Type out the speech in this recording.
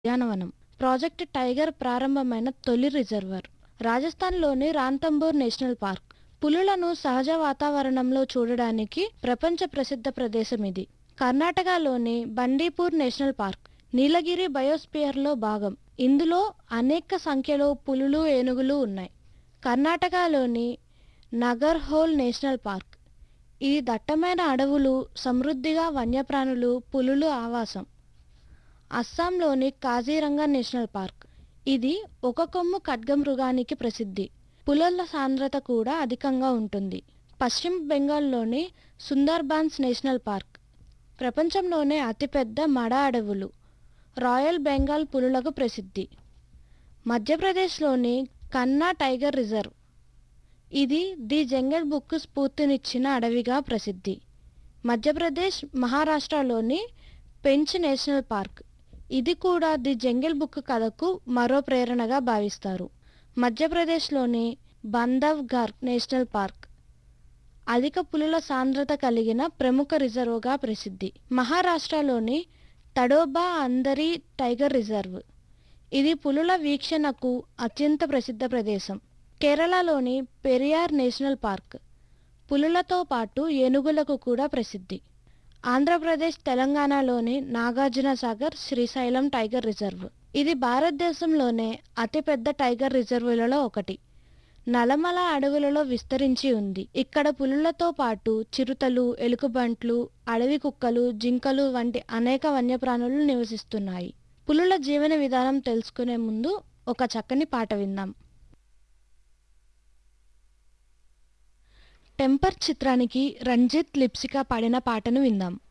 ఉద్యానవనం project tiger ప్రారంభమైన తొలి రిజర్వర్ రాజస్థాన్లోని రాంతంబోర్ నేషనల్ పార్క్ పులులను సహజ వాతావరణంలో చూడడానికి ప్రపంచ ప్రసిద్ధ ప్రదేశం ఇది కర్ణాటకలోని బండీపూర్ నేషనల్ పార్క్ నీలగిరి బయోస్పియర్లో భాగం ఇందులో అనేక సంఖ్యలో పులులు ఏనుగులు ఉన్నాయి కర్ణాటకలోని నగర్హోల్ నేషనల్ పార్క్ ఇది దట్టమైన అడవులు సమృద్ధిగా వన్యప్రాణులు పులులు ఆవాసం అస్సాంలోని కాజీరంగా నేషనల్ పార్క్ ఇది ఒక కొమ్ము ఖడ్గమృగానికి ప్రసిద్ధి పులుల సాంద్రత కూడా అధికంగా ఉంటుంది పశ్చిమ బెంగాల్లోని సుందర్బాన్స్ నేషనల్ పార్క్ ప్రపంచంలోనే అతిపెద్ద మడ అడవులు రాయల్ బెంగాల్ పులులకు ప్రసిద్ధి మధ్యప్రదేశ్లోని కన్నా టైగర్ రిజర్వ్ ఇది ది జంగల్ బుక్ స్ఫూర్తినిచ్చిన అడవిగా ప్రసిద్ధి మధ్యప్రదేశ్ మహారాష్ట్రలోని పెంచ్ నేషనల్ పార్క్ ఇది కూడా ది జంగిల్ బుక్ కథకు మరో ప్రేరణగా భావిస్తారు మధ్యప్రదేశ్లోని బంధవ్ఘర్ నేషనల్ పార్క్ అధిక పులుల సాంద్రత కలిగిన ప్రముఖ రిజర్వ్గా ప్రసిద్ధి మహారాష్ట్రలోని తడోబా అందరి టైగర్ రిజర్వ్ ఇది పులుల వీక్షణకు అత్యంత ప్రసిద్ధ ప్రదేశం కేరళలోని పెరియార్ నేషనల్ పార్క్ పులులతో పాటు ఏనుగులకు కూడా ప్రసిద్ధి ఆంధ్రప్రదేశ్ తెలంగాణలోని నాగార్జున సాగర్ శ్రీశైలం టైగర్ రిజర్వ్ ఇది భారతదేశంలోనే అతిపెద్ద టైగర్ రిజర్వులలో ఒకటి నలమల అడవులలో విస్తరించి ఉంది ఇక్కడ పులులతో పాటు చిరుతలు ఎలుకబంట్లు అడవి కుక్కలు జింకలు వంటి అనేక వన్యప్రాణులు నివసిస్తున్నాయి పులుల జీవన విధానం తెలుసుకునే ముందు ఒక చక్కని పాట విందాం టెంపర్ చిత్రానికి రంజిత్ లిప్సిక పాడిన పాటను విందాం